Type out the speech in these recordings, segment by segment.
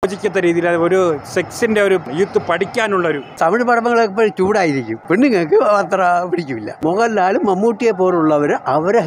യോജിക്കാത്ത രീതിയിൽ ഒരു സെക്സിന്റെ ഒരു യൂത്ത് പഠിക്കാനുള്ള ഒരു തമിഴ് പടങ്ങളൊക്കെ എപ്പോഴും ചൂടായിരിക്കും പെണ്ണുങ്ങൾക്ക് അത്ര പിടിക്കില്ല മോഹൻലാലും മമ്മൂട്ടിയെ പോലുള്ളവർ അവരെ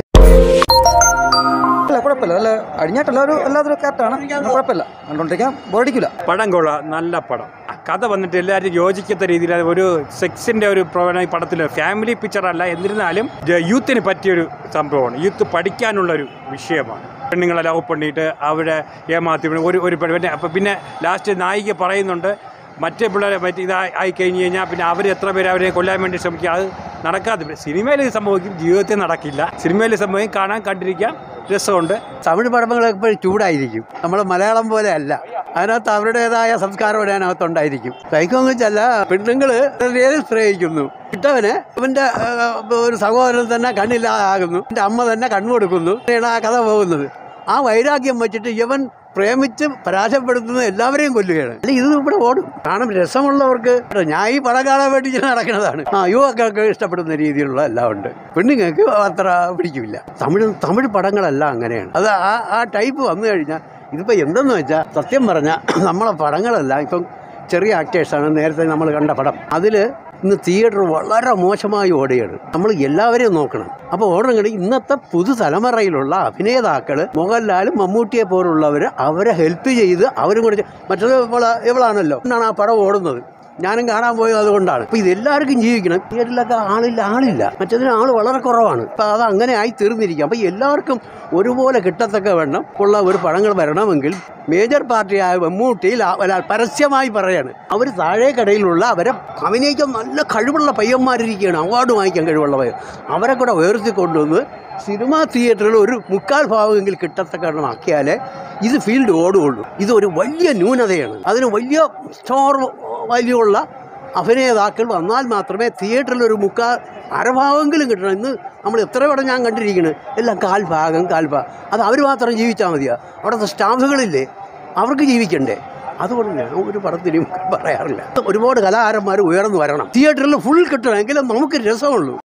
അല്ല കുഴപ്പമില്ല നല്ല അടിഞ്ഞാട്ടല്ല ഒരു എല്ലാത്തിലും കറക്റ്റാണ് കുഴപ്പമില്ല കണ്ടോണ്ടിരിക്കാൻ ബോറടിക്കില്ല പടം കൊള്ളാം നല്ല പടം കഥ വന്നിട്ട് എല്ലാവരും യോജിക്കാത്ത രീതിയിൽ ഒരു സെക്സിന്റെ ഒരു പ്രവണ ഈ പടത്തിൽ ഫാമിലി പിക്ചർ അല്ല എന്നിരുന്നാലും ജ- യൂത്തിന് പറ്റിയൊരു സംഭവമാണ് യൂത്ത് പഠിക്കാനുള്ള ഒരു വിഷയമാണ് പെണ്ണുങ്ങളെ ലവ് പണിയിട്ട് അവരെ ഏമാത്തി വിടും. ഒരു ഒരു പെണ്ണ് പിന്നെ അപ്പം പിന്നെ ലാസ്റ്റ് നായിക പറയുന്നുണ്ട് മറ്റേ പിള്ളേരെ മറ്റേ ഇതായി ആയി കഴിഞ്ഞ് കഴിഞ്ഞാൽ പിന്നെ അവർ എത്ര പേര് അവരെ കൊല്ലാൻ വേണ്ടി ശ്രമിക്കുക അത് നടക്കാതെ സിനിമയിൽ ഇത് സംഭവിക്കും ജീവിതത്തിൽ നടക്കില്ല സിനിമയിൽ സംഭവിക്കും കാണാൻ കണ്ടിരിക്കാം രസമുണ്ട് തമിഴ് പടങ്ങളൊക്കെ എപ്പോഴും ചൂടായിരിക്കും നമ്മൾ മലയാളം പോലെ അല്ല അതിനകത്ത് അവരുടേതായ സംസ്കാരം അതിനകത്തുണ്ടായിരിക്കും സൈക്കോ എന്ന് വെച്ചല്ല പെണ്ണുങ്ങൾ ഏത് സ്നേഹിക്കുന്നു ഇട്ടവന് ഇവന്റെ ആ, ഒരു സഹോദരൻ തന്നെ കണ്ണില്ലാതാകുന്നു എൻ്റെ അമ്മ തന്നെ കണ്ണു കൊടുക്കുന്നു അങ്ങനെയാണ് ആ കഥ പോകുന്നത് ആ വൈരാഗ്യം വെച്ചിട്ട് ഇവൻ പ്രേമിച്ച് പരാജയപ്പെടുത്തുന്ന എല്ലാവരെയും കൊല്ലുകയാണ് അല്ല ഇത് ഇവിടെ ഓടും കാരണം രസമുള്ളവർക്ക് ഞാൻ ഈ പടം കാണാൻ വേണ്ടി ഇങ്ങനെ നടക്കുന്നതാണ് ആ യുവാക്കൾക്ക് ഇഷ്ടപ്പെടുന്ന രീതിയിലുള്ള എല്ലാം ഉണ്ട് പെണ്ണുങ്ങൾക്ക് അത്ര പിടിക്കില്ല തമിഴ് തമിഴ് പടങ്ങളെല്ലാം അങ്ങനെയാണ് അത് ആ ആ ടൈപ്പ് വന്നു കഴിഞ്ഞാൽ ഇതിപ്പോൾ എന്തെന്ന് വെച്ചാൽ സത്യം പറഞ്ഞാൽ നമ്മളെ പടങ്ങളെല്ലാം ഇപ്പം ചെറിയ ആക്ടേഴ്സാണ് നേരത്തെ നമ്മൾ കണ്ട പടം അതിൽ ഇന്ന് തിയേറ്റർ വളരെ മോശമായി ഓടുകയാണ് നമ്മൾ എല്ലാവരെയും നോക്കണം അപ്പോൾ ഓടണമെങ്കിൽ ഇന്നത്തെ പുതുതലമുറയിലുള്ള അഭിനേതാക്കൾ മോഹൻലാലും മമ്മൂട്ടിയെ പോലുള്ളവർ അവരെ ഹെൽപ്പ് ചെയ്ത് അവരും കൂടെ ചെ- മറ്റത് ഇവള ഇവളാണല്ലോ എന്നാണ് ആ പടം ഓടുന്നത് ഞാനും കാണാൻ പോയത് അതുകൊണ്ടാണ് അപ്പോൾ ഇതെല്ലാവർക്കും ജീവിക്കണം തിയേറ്ററിലൊക്കെ ആളില്ല ആളില്ല മറ്റതിന് ആൾ വളരെ കുറവാണ് അപ്പോൾ അത് അങ്ങനെ ആയി തീർന്നിരിക്കും അപ്പോൾ എല്ലാവർക്കും ഒരുപോലെ കിട്ടത്തക്ക വണ്ണം ഉള്ള ഒരു പടങ്ങൾ വരണമെങ്കിൽ മേജർ പാർട്ടിയായ മമ്മൂട്ടിയിൽ ആ- അല്ല, പരസ്യമായി പറയാണ് അവർ താഴേക്കടയിലുള്ള അവരെ അഭിനയിക്കാൻ നല്ല കഴിവുള്ള പയ്യന്മാരിരിക്കുകയാണ് അവാർഡ് വാങ്ങിക്കാൻ കഴിവുള്ള പയ്യൻ അവരെ കൂടെ വേർത്തി കൊണ്ടുവന്ന് സിനിമാ തിയേറ്ററിൽ ഒരു മുക്കാൽ ഭാഗമെങ്കിൽ കിട്ടത്തക്കണം ആക്കിയാലേ ഇത് ഫീൽഡ് ഓടുകയുള്ളൂ ഇതൊരു വലിയ ന്യൂനതയാണ് അതിന് വലിയ സ്റ്റോർ വാല്യൂ ഉള്ള അഭിനേതാക്കൾ വന്നാൽ മാത്രമേ തിയേറ്ററിൽ ഒരു മുക്കാൽ അരഭാഗമെങ്കിലും കിട്ടണം ഇന്ന് നമ്മൾ എത്ര പടം ഞാൻ കണ്ടിരിക്കുന്നത് എല്ലാം കാൽ ഭാഗം കാൽ ഭാഗം അത് അവർ മാത്രം ജീവിച്ചാൽ മതിയാ അവിടുത്തെ സ്റ്റാഫുകളില്ലേ അവർക്ക് ജീവിക്കണ്ടേ അതുകൊണ്ട് ഞാൻ ഒരു പടത്തിനും പറയാറില്ല ഒരുപാട് കലാകാരന്മാർ ഉയർന്നു വരണം തിയേറ്ററിൽ ഫുൾ കിട്ടണമെങ്കിലും നമുക്ക് രസമുള്ളൂ